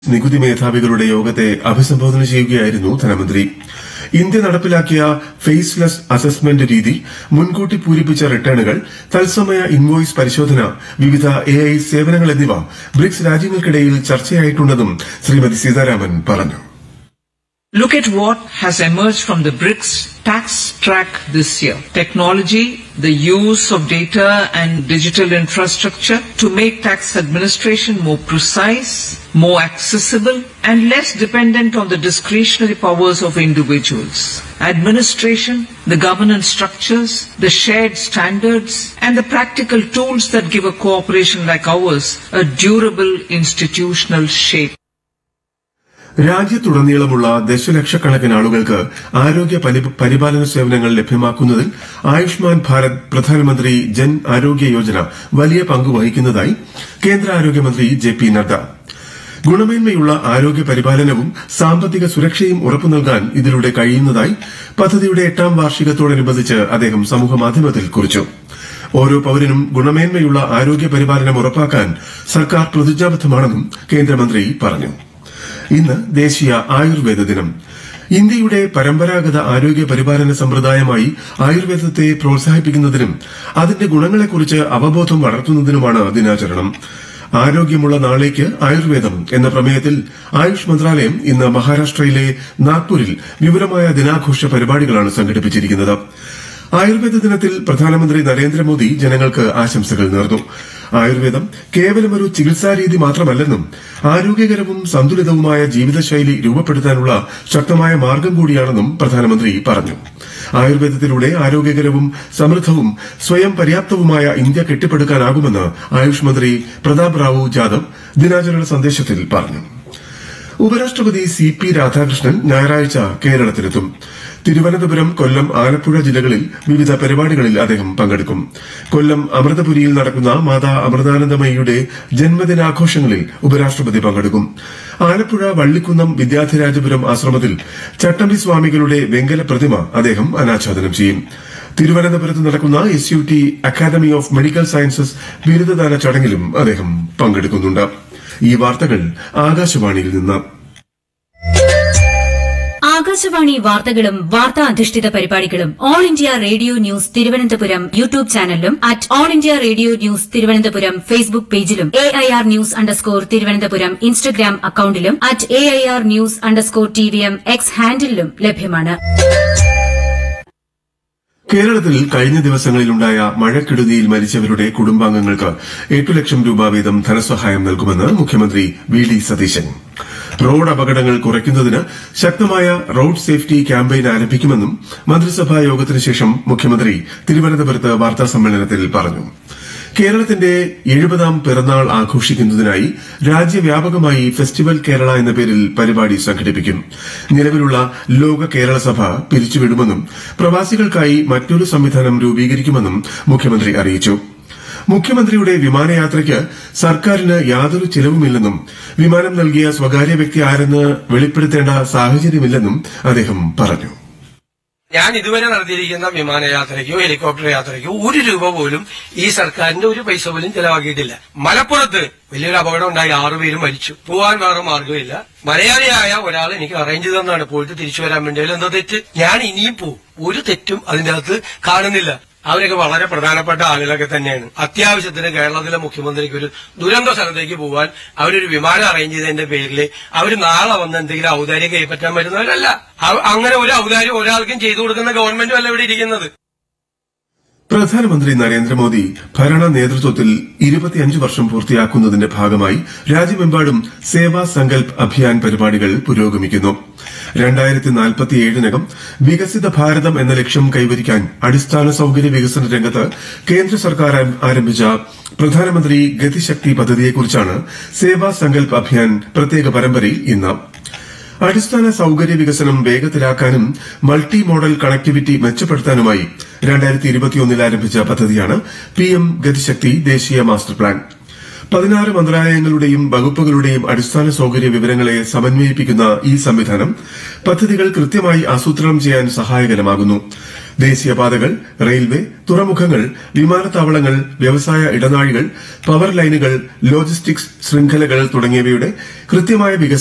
നികുതി മേധാവികളുടെ യോഗത്തെ അഭിസംബോധന ചെയ്യുകയായിരുന്നു ധനമന്ത്രി ഇന്ത്യ നടപ്പിലാക്കിയ ഫേസ്ലെസ് അസസ്മെന്റ് രീതി മുൻകൂട്ടി പൂരിപ്പിച്ച റിട്ടേണുകൾ തത്സമയ ഇൻവോയ്സ് പരിശോധന വിവിധ എഐ സേവനങ്ങൾ എന്നിവ ബ്രിക്സ് രാജ്യങ്ങൾക്കിടയിൽ ചർച്ചയായിട്ടുണ്ടെന്നും ശ്രീമതി സീതാരാമൻ പറഞ്ഞു Look at what has emerged from the BRICS tax track this year. Technology, the use of data and digital infrastructure to make tax administration more precise, more accessible and less dependent on the discretionary powers of individuals. Administration, the governance structures, the shared standards and the practical tools that give a cooperation like ours a durable institutional shape. രാജ്യത്തുടനീളമുള്ള ദശലക്ഷക്കണക്കിന് ആളുകൾക്ക് ആരോഗ്യ പരി- പരിപാലന സേവനങ്ങൾ ലഭ്യമാക്കുന്നതിൽ ആയുഷ്മാൻ ഭാരത് പ്രധാനമന്ത്രി ജൻ ആരോഗ്യ യോജന വലിയ പങ്ക് വഹിക്കുന്നതായി കേന്ദ്ര ആരോഗ്യമന്ത്രി ജെ പി നദ്ദ ഗുണമേന്മയുള്ള ആരോഗ്യ പരിപാലനവും സാമ്പത്തിക സുരക്ഷയും ഉറപ്പു നൽകാൻ ഇതിലൂടെ കഴിയുന്നതായി പദ്ധതിയുടെ എട്ടാം വാർഷികത്തോടനുബന്ധിച്ച് അദ്ദേഹം സമൂഹമാധ്യമത്തിൽ കുറിച്ചു ഓരോ പൌരനും ഗുണമേന്മയുള്ള ആരോഗ്യ പരിപാലനം ഉറപ്പാക്കാൻ സർക്കാർ പ്രതിജ്ഞാബദ്ധമാണെന്നും കേന്ദ്രമന്ത്രി പറഞ്ഞു ഇന്ന് ദേശീയ ആയുർവേദ ദിനം ഇന്ത്യയുടെ പരമ്പരാഗത ആരോഗ്യ പരിപാലന സമ്പ്രദായമായി ആയുർവേദത്തെ പ്രോത്സാഹിപ്പിക്കുന്നതിനും അതിന്റെ ഗുണങ്ങളെക്കുറിച്ച് അവബോധം വളർത്തുന്നതിനുമാണ് ദിനാചരണം ആരോഗ്യമുള്ള നാളേക്ക് ആയുർവേദം എന്ന പ്രമേയത്തിൽ ആയുഷ് മന്ത്രാലയം ഇന്ന് മഹാരാഷ്ട്രയിലെ നാഗ്പൂരിൽ വിപുലമായ ദിനാഘോഷ പരിപാടികളാണ് സംഘടിപ്പിച്ചിരിക്കുന്നത് ആയുർവേദ ദിനത്തിൽ പ്രധാനമന്ത്രി നരേന്ദ്രമോദി ജനങ്ങൾക്ക് ആശംസകൾ നേർന്നു ആയുർവേദം കേവലം ഒരു ചികിത്സാരീതി മാത്രമല്ലെന്നും ആരോഗ്യകരവും സന്തുലിതവുമായ ജീവിതശൈലി രൂപപ്പെടുത്താനുള്ള ശക്തമായ മാർഗം കൂടിയാണെന്നും പ്രധാനമന്ത്രി പറഞ്ഞു ആയുർവേദത്തിലൂടെ ആരോഗ്യകരവും സമൃദ്ധവും സ്വയം പര്യാപ്തവുമായ ഇന്ത്യ കെട്ടിപ്പടുക്കാനാകുമെന്ന് ആയുഷ് മന്ത്രി പ്രതാപ് റാവു ജാദവ് ദിനാചരണ സന്ദേശത്തിൽ പറഞ്ഞു ഉപരാഷ്ട്രപതി സി പി രാധാകൃഷ്ണൻ ഞായറാഴ്ച കേരളത്തിലെത്തും തിരുവനന്തപുരം കൊല്ലം ആലപ്പുഴ ജില്ലകളിൽ വിവിധ പരിപാടികളിൽ അദ്ദേഹം പങ്കെടുക്കും കൊല്ലം അമൃതപുരിയിൽ നടക്കുന്ന മാതാ അമൃതാനന്ദമയിയുടെ ജന്മദിനാഘോഷങ്ങളിൽ ഉപരാഷ്ട്രപതി പങ്കെടുക്കും ആലപ്പുഴ വള്ളിക്കുന്നം വിദ്യാധിരാജപുരം ആശ്രമത്തിൽ ചട്ടമ്പി സ്വാമികളുടെ വെങ്കല പ്രതിമ അദ്ദേഹം അനാച്ഛാദനം ചെയ്യും തിരുവനന്തപുരത്ത് നടക്കുന്ന S U T academy of medical sciences ബിരുദദാന ചടങ്ങിലും അദ്ദേഹം പങ്കെടുക്കുന്നുണ്ട് ഈ വാർത്തകൾ ആകാശവാണിയിൽ നിന്ന് ആകാശവാണി വാർത്തകളും വാർത്താ അധിഷ്ഠിത പരിപാടികളും all India radio news Thiruvananthapuram YouTube ചാനലിലും at all India radio news Thiruvananthapuram Facebook പേജിലും A I R news underscore Thiruvananthapuram Instagram അക്കൌണ്ടിലും at A I R news underscore T V M X ഹാൻഡിലും ലഭ്യമാണ് കേരളത്തിൽ കഴിഞ്ഞ ദിവസങ്ങളിലുണ്ടായ മഴക്കെടുതിയിൽ മരിച്ചവരുടെ കുടുംബാംഗങ്ങൾക്ക് എട്ടു ലക്ഷം രൂപ വീതം ധനസഹായം നൽകുമെന്ന് മുഖ്യമന്ത്രി വി ഡി സതീശൻ റോഡ് അപകടങ്ങൾ കുറയ്ക്കുന്നതിന് ശക്തമായ റോഡ് സേഫ്റ്റി ക്യാമ്പയിൻ ആരംഭിക്കുമെന്നും മന്ത്രിസഭാ യോഗത്തിന് ശേഷം മുഖ്യമന്ത്രി തിരുവനന്തപുരത്ത് വാർത്താസമ്മേളനത്തിൽ പറഞ്ഞു കേരളത്തിന്റെ എഴുപതാം പിറന്നാൾ ആഘോഷിക്കുന്നതിനായി രാജ്യവ്യാപകമായി ഫെസ്റ്റിവൽ കേരള എന്ന പേരിൽ പരിപാടി സംഘടിപ്പിക്കും നിലവിലുള്ള ലോക കേരള സഭ പിരിച്ചുവിടുമെന്നും പ്രവാസികൾക്കായി മറ്റൊരു സംവിധാനം രൂപീകരിക്കുമെന്നും മുഖ്യമന്ത്രി അറിയിച്ചു മുഖ്യമന്ത്രിയുടെ വിമാനയാത്രയ്ക്ക് സർക്കാരിന് യാതൊരു ചിലവുമില്ലെന്നും വിമാനം നൽകിയ സ്വകാര്യ വ്യക്തി ആരെന്ന് വെളിപ്പെടുത്തേണ്ട സാഹചര്യമില്ലെന്നും അദ്ദേഹം പറഞ്ഞു ഞാൻ ഇതുവരെ നടത്തിയിരിക്കുന്ന വിമാനയാത്രയ്ക്കോ ഹെലികോപ്റ്റർ യാത്രയ്ക്കോ ഒരു രൂപ പോലും ഈ സർക്കാരിന്റെ ഒരു പൈസ പോലും ചെലവാക്കിയിട്ടില്ല മലപ്പുറത്ത് വലിയൊരു അപകടം ഉണ്ടായി ആറുപേരും മരിച്ചു പോവാൻ വേറെ മാർഗമില്ല മലയാളിയായ ഒരാൾ എനിക്ക് അറേഞ്ച് തന്നാണ് പോയിട്ട് തിരിച്ചു വരാൻ വേണ്ടി അതിൽ എന്താ തെറ്റ് ഞാൻ ഇനിയും പോവും ഒരു തെറ്റും അതിന്റെ അകത്ത് കാണുന്നില്ല അവരൊക്കെ വളരെ പ്രധാനപ്പെട്ട ആളുകളൊക്കെ തന്നെയാണ് അത്യാവശ്യത്തിന് കേരളത്തിലെ മുഖ്യമന്ത്രിക്ക് ഒരു ദുരന്ത സ്ഥലത്തേക്ക് പോകാൻ അവരൊരു വിമാനം അറേഞ്ച് ചെയ്തതിന്റെ പേരിൽ അവർ നാളെ വന്ന് എന്തെങ്കിലും ഔദാര്യം കൈപ്പറ്റാൻ വരുന്നവരല്ല അവ- അങ്ങനെ ഒരു ഔദാര്യം ഒരാൾക്കും ചെയ്തു കൊടുക്കുന്ന ഗവൺമെന്റും അല്ല ഇവിടെ ഇരിക്കുന്നത് പ്രധാനമന്ത്രി നരേന്ദ്രമോദി ഭരണ നേതൃത്വത്തിൽ ഇരുപത്തിയഞ്ച് വർഷം പൂർത്തിയാക്കുന്നതിന്റെ ഭാഗമായി രാജ്യമെമ്പാടും സേവാ സങ്കൽപ് അഭിയാൻ പരിപാടികൾ പുരോഗമിക്കുന്നു രണ്ടായിരത്തി നാൽപ്പത്തിയേഴിനകം വികസിത ഭാരതം എന്ന ലക്ഷ്യം കൈവരിക്കാൻ അടിസ്ഥാന സൌകര്യ വികസന രംഗത്ത് കേന്ദ്ര സർക്കാർ ആരംഭിച്ച പ്രധാനമന്ത്രി ഗതിശക്തി പദ്ധതിയെക്കുറിച്ചാണ് സേവാ സങ്കൽപ് അഭിയാൻ പ്രത്യേക പരമ്പരയിൽ ഇന്ന് അടിസ്ഥാന സൌകര്യ വികസനം വേഗത്തിലാക്കാനും മൾട്ടി മോഡൽ കണക്ടിവിറ്റി മെച്ചപ്പെടുത്താനുമായി രണ്ടായിരത്തി ഇരുപത്തിയൊന്നിൽ ആരംഭിച്ച പദ്ധതിയാണ് പി എം ഗതിശക്തി ദേശീയ മാസ്റ്റർ പ്ലാൻ പതിനാറ് മന്ത്രാലയങ്ങളുടെയും വകുപ്പുകളുടെയും അടിസ്ഥാന സൌകര്യ വിവരങ്ങളെ സമന്വയിപ്പിക്കുന്ന ഈ സംവിധാനം പദ്ധതികൾ കൃത്യമായി ആസൂത്രണം ചെയ്യാൻ സഹായകരമാകുന്നു ദേശീയപാതകൾ റെയിൽവേ തുറമുഖങ്ങൾ വിമാനത്താവളങ്ങൾ വ്യവസായ ഇടനാഴികൾ പവർ ലൈനുകൾ ലോജിസ്റ്റിക്സ് ശൃംഖലകൾ തുടങ്ങിയവയുടെ കൃത്യമായ വികസനം